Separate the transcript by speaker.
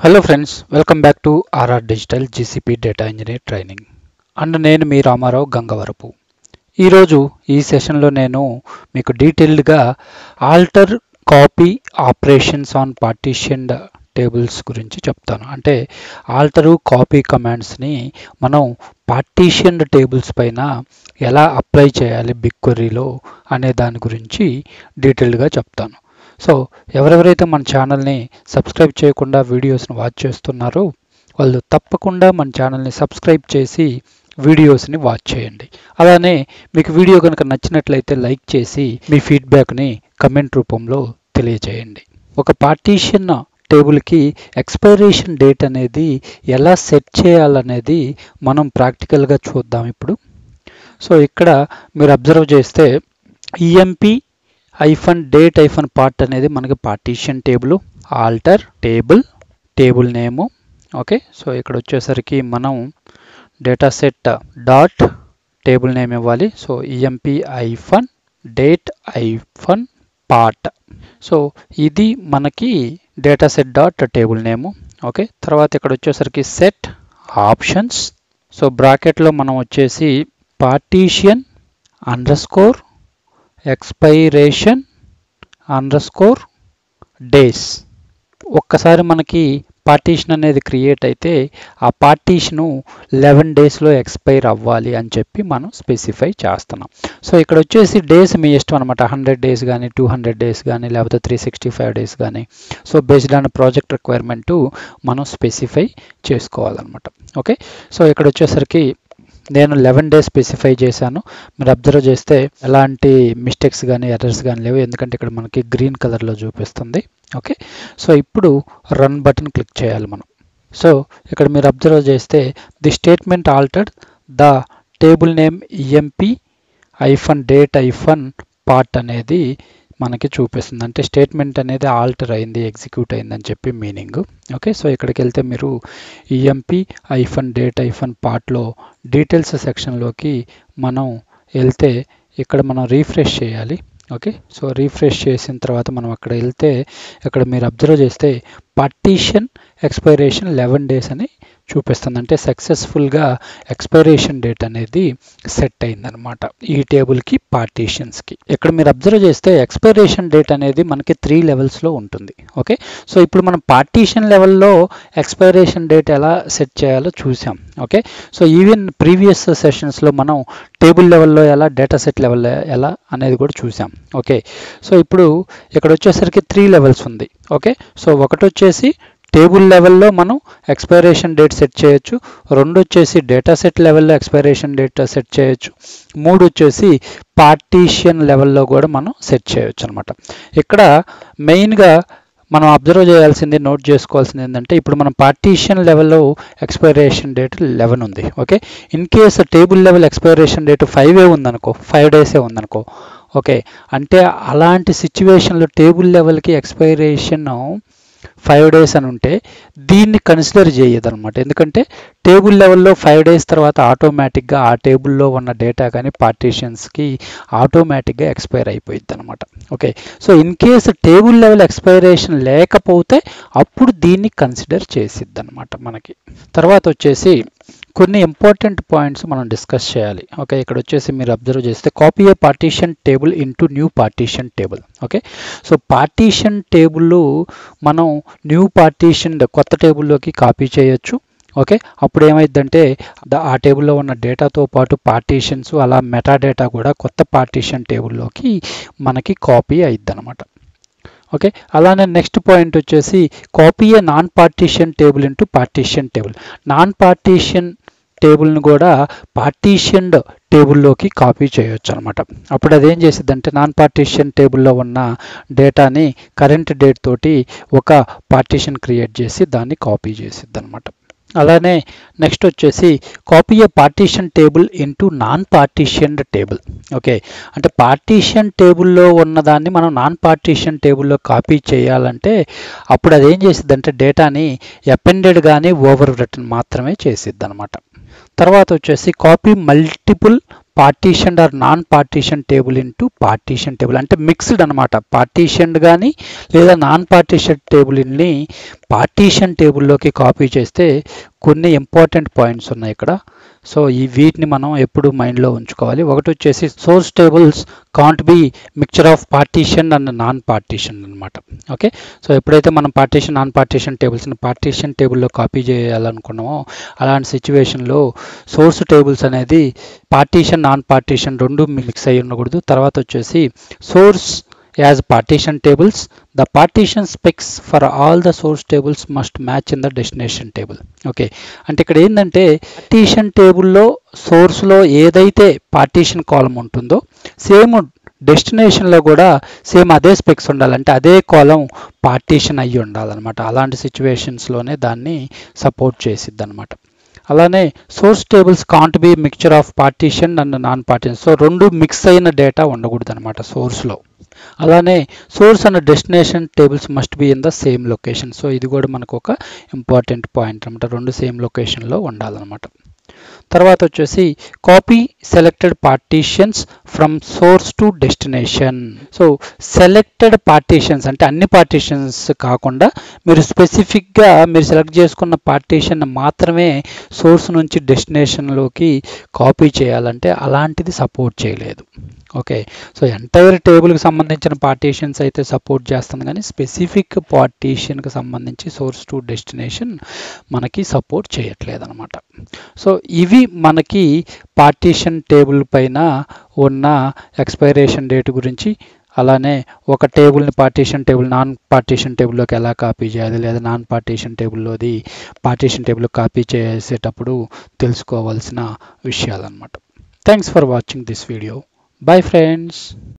Speaker 1: Hello friends welcome back to RR digital GCP data engineer training and నేను మీ రామారావు గంగవరపు ఈరోజు ఈ సెషన్లో నేను మీకు డీటెయిల్డ్గా alter copy operations on partitioned tables గురించి చెప్తాను అంటే ఆల్టరు కాపీ కమాండ్స్ని మనం పార్టీషన్డ్ టేబుల్స్ పైన ఎలా అప్లై చేయాలి బిగ్ క్వరీలో అనే దాని గురించి డీటెయిల్డ్గా చెప్తాను సో ఎవరెవరైతే మన ఛానల్ని సబ్స్క్రైబ్ చేయకుండా వీడియోస్ని వాచ్ చేస్తున్నారో వాళ్ళు తప్పకుండా మన ఛానల్ని సబ్స్క్రైబ్ చేసి వీడియోస్ని వాచ్ చేయండి అలానే మీకు వీడియో కనుక నచ్చినట్లయితే లైక్ చేసి మీ ఫీడ్బ్యాక్ని కమెంట్ రూపంలో తెలియజేయండి ఒక పార్టీషన్ టేబుల్కి ఎక్స్పైరేషన్ డేట్ అనేది ఎలా సెట్ చేయాలనేది మనం ప్రాక్టికల్గా చూద్దాం ఇప్పుడు సో ఇక్కడ మీరు అబ్జర్వ్ చేస్తే EMP hyphen date hyphen part అనేది మనకి partition table alter table table name okay so ఇక్కడ వచ్చేసరికి మనం data set dot table name ఇవ్వాలి so EMP hyphen date hyphen part so ఇది మనకి data set dot table name okay తర్వాత ఇక్కడ వచ్చేసరికి సెట్ ఆప్షన్స్ సో బ్రాకెట్లో మనం వచ్చేసి partition underscore expiration underscore days ఒక్కసారి మనకి పార్టీషన్ అనేది క్రియేట్ అయితే ఆ పార్టీషను లెవెన్ డేస్లో ఎక్స్పైర్ అవ్వాలి అని చెప్పి మనం స్పెసిఫై చేస్తున్నాం సో ఇక్కడ వచ్చేసి డేస్ మీ ఇష్టం అనమాట హండ్రెడ్ డేస్ కానీ టూ హండ్రెడ్ డేస్ కానీ లేకపోతే త్రీ సిక్స్టీ ఫైవ్ డేస్ కానీ so based on project requirement మనం స్పెసిఫై చేసుకోవాలన్నమాట ఓకే సో ఇక్కడ వచ్చేసరికి నేను లెవెన్ డేస్ స్పెసిఫై చేశాను మీరు అబ్జర్వ్ చేస్తే ఎలాంటి మిస్టేక్స్ కానీ ఎర్రర్స్ కానీ లేవు ఎందుకంటే ఇక్కడ మనకి గ్రీన్ కలర్లో చూపిస్తుంది ఓకే సో ఇప్పుడు రన్ బటన్ క్లిక్ చేయాలి మనం సో ఇక్కడ మీరు అబ్జర్వ్ చేస్తే the statement altered the table name EMP hyphen date hyphen part అనేది మనకి చూపిస్తుంది అంటే స్టేట్మెంట్ అనేది ఆల్టర్ అయింది ఎగ్జిక్యూట్ అయిందని చెప్పి మీనింగ్ ఓకే సో ఇక్కడికి వెళ్తే మీరు ఈఎంపి ఐఫన్ డేట్ ఐఫన్ పార్ట్లో డీటెయిల్స్ సెక్షన్లోకి మనం వెళ్తే ఇక్కడ మనం రీఫ్రెష్ చేయాలి ఓకే సో రీఫ్రెష్ చేసిన తర్వాత మనం అక్కడ వెళ్తే ఇక్కడ మీరు అబ్జర్వ్ చేస్తే పార్టీషన్ ఎక్స్పైరేషన్ లెవెన్ డేస్ అని చూపిస్తుంది అంటే సక్సెస్ఫుల్గా ఎక్స్పైరేషన్ డేట్ అనేది సెట్ అయిందనమాట ఈ టేబుల్కి పార్టీషన్స్కి ఇక్కడ మీరు అబ్జర్వ్ చేస్తే ఎక్స్పైరేషన్ డేట్ అనేది మనకి త్రీ లెవెల్స్లో ఉంటుంది ఓకే సో ఇప్పుడు మనం పార్టీషన్ లెవెల్లో ఎక్స్పైరేషన్ డేట్ ఎలా సెట్ చేయాలో చూసాం ఓకే సో ఈవెన్ ప్రీవియస్ సెషన్స్లో మనం టేబుల్ లెవెల్లో ఎలా డేటా సెట్ లెవెల్లో ఎలా అనేది కూడా చూసాం ఓకే సో ఇప్పుడు ఇక్కడ వచ్చేసరికి త్రీ లెవెల్స్ ఉంది ఓకే సో ఒకటి వచ్చేసి టేబుల్ లెవెల్లో మనం ఎక్స్పైరేషన్ డేట్ సెట్ చేయొచ్చు రెండు వచ్చేసి డేటా సెట్ లెవెల్లో ఎక్స్పైరేషన్ డేట్ సెట్ చేయొచ్చు మూడు వచ్చేసి పార్టీషియన్ లెవెల్లో కూడా మనం సెట్ చేయొచ్చు అనమాట ఇక్కడ మెయిన్గా మనం అబ్జర్వ్ చేయాల్సింది నోట్ చేసుకోవాల్సింది ఏంటంటే ఇప్పుడు మనం పార్టీషియన్ లెవెల్లో ఎక్స్పైరేషన్ డేట్ లెవెన్ ఉంది okay in case table level expiration date five ఏ ఉందనుకో ఫైవ్ డేసే ఉందనుకో ఓకే అంటే అలాంటి సిచ్యువేషన్లో టేబుల్ లెవెల్కి ఎక్స్పైరేషన్ ఫైవ్ డేస్ అని ఉంటే దీన్ని కన్సిడర్ చేయదు అనమాట ఎందుకంటే టేబుల్ లెవెల్లో ఫైవ్ డేస్ తర్వాత ఆటోమేటిక్గా ఆ టేబుల్లో ఉన్న డేటా కానీ పార్టీషన్స్కి ఆటోమేటిక్గా ఎక్స్పైర్ అయిపోయింది అనమాట okay so in case table level expiration లేకపోతే అప్పుడు దీన్ని కన్సిడర్ చేసిద్ది అనమాట మనకి తర్వాత వచ్చేసి కొన్ని ఇంపార్టెంట్ పాయింట్స్ మనం డిస్కస్ చేయాలి ఓకే ఇక్కడ వచ్చేసి మీరు అబ్జర్వ్ చేస్తే copy a partition table into new partition table okay so partition table మనం న్యూ పార్టీషన్ కొత్త టేబుల్లోకి కాపీ చేయొచ్చు ఓకే అప్పుడు ఏమైందంటే ఆ టేబుల్లో ఉన్న డేటాతో పాటు పార్టీషన్స్ అలా మెటా డేటా కూడా కొత్త పార్టీషన్ టేబుల్లోకి మనకి కాపీ అయిద్ది అనమాట ఓకే అలానే నెక్స్ట్ పాయింట్ వచ్చేసి copy a non partition table into partition table non partition టేబుల్ని కూడా పార్టీషన్డ్ టేబుల్లోకి కాపీ చేయొచ్చు అనమాట అప్పుడు అదేం చేసిద్దంటే నాన్ పార్టీషన్ టేబుల్లో ఉన్న డేటాని కరెంట్ డేట్ తోటి ఒక పార్టీషన్ క్రియేట్ చేసి దాన్ని కాపీ చేసిద్ది అనమాట అలానే నెక్స్ట్ వచ్చేసి copy a partition table into non partition table okay అంటే పార్టీషన్ టేబుల్లో ఉన్నదాన్ని మనం నాన్ పార్టీషన్ టేబుల్లో కాపీ చేయాలంటే అప్పుడు అదేం చేసిద్దంటే డేటాని అపెండెడ్ కానీ ఓవర్ రిటర్న్ మాత్రమే చేసిద్ది అనమాట తర్వాత వచ్చేసి copy multiple partition or non partition table into partition table అంటే మిక్స్డ్ అనమాట పార్టీషన్ కానీ లేదా నాన్ పార్టీషన్ టేబుల్ని పార్టీషన్ టేబుల్లోకి కాపీ చేస్తే కొన్ని ఇంపార్టెంట్ పాయింట్స్ ఉన్నాయి ఇక్కడ సో ఈ వీటిని మనం ఎప్పుడు మైండ్లో ఉంచుకోవాలి ఒకటి వచ్చేసి source tables can't be mixture of partition and non partition అనమాట ఓకే సో ఎప్పుడైతే మనం పార్టీషన్ నాన్ పార్టీషన్ టేబుల్స్ని పార్టీషన్ టేబుల్లో కాపీ చేయాలనుకున్నామో అలాంటి సిచ్యువేషన్లో సోర్స్ టేబుల్స్ అనేది పార్టీషన్ నాన్ పార్టీషన్ రెండు మిక్స్ అయ్యి ఉండకూడదు తర్వాత వచ్చేసి source as partition tables the partition specs for all the source tables must match in the destination table okay అంటే ఇక్కడ ఏంటంటే పార్టీషన్ టేబుల్లో సోర్స్లో ఏదైతే పార్టీషన్ కాలం ఉంటుందో సేమ్ డెస్టినేషన్లో కూడా సేమ్ అదే స్పెక్స్ ఉండాలంటే అదే కాలం పార్టీషన్ అయ్యి ఉండాలన్నమాట అలాంటి సిచ్యువేషన్స్లోనే దాన్ని సపోర్ట్ చేసిద్ది అనమాట అలానే source tables can't be mixture of partition and non partition so రెండు మిక్స్ అయిన డేటా ఉండకూడదు అనమాట సోర్స్లో అలానే source and destination tables must be in the same location so ఇది కూడా మనకు ఒక ఇంపార్టెంట్ పాయింట్ అనమాట రెండు సేమ్ లొకేషన్లో ఉండాలన్నమాట తర్వాత వచ్చేసి copy selected partitions from source to destination so selected partitions అంటే అన్ని పార్టీషన్స్ కాకుండా మీరు స్పెసిఫిక్గా మీరు సెలెక్ట్ చేసుకున్న పార్టీషన్ మాత్రమే సోర్స్ నుంచి డెస్టినేషన్లోకి కాపీ చేయాలంటే అలాంటిది సపోర్ట్ చేయలేదు ఓకే సో ఎంటైర్ టేబుల్కి సంబంధించిన పార్టీషన్స్ అయితే సపోర్ట్ చేస్తుంది కానీ స్పెసిఫిక్ పార్టీషన్కి సంబంధించి సోర్స్ టు డెస్టినేషన్ మనకి సపోర్ట్ చేయట్లేదు అనమాట సో ఇవి మనకి పార్టీషన్ టేబుల్ పైన ఉన్న ఎక్స్పైరేషన్ డేట్ గురించి అలానే ఒక టేబుల్ని పార్టీషన్ టేబుల్ నాన్ పార్టీషన్ టేబుల్లోకి ఎలా కాపీ చేయాలి లేదా నాన్ పార్టీషన్ టేబుల్లోది పార్టీషన్ టేబుల్ కాపీ చేసేటప్పుడు తెలుసుకోవాల్సిన విషయాలన్నమాట thanks for watching this video Bye friends.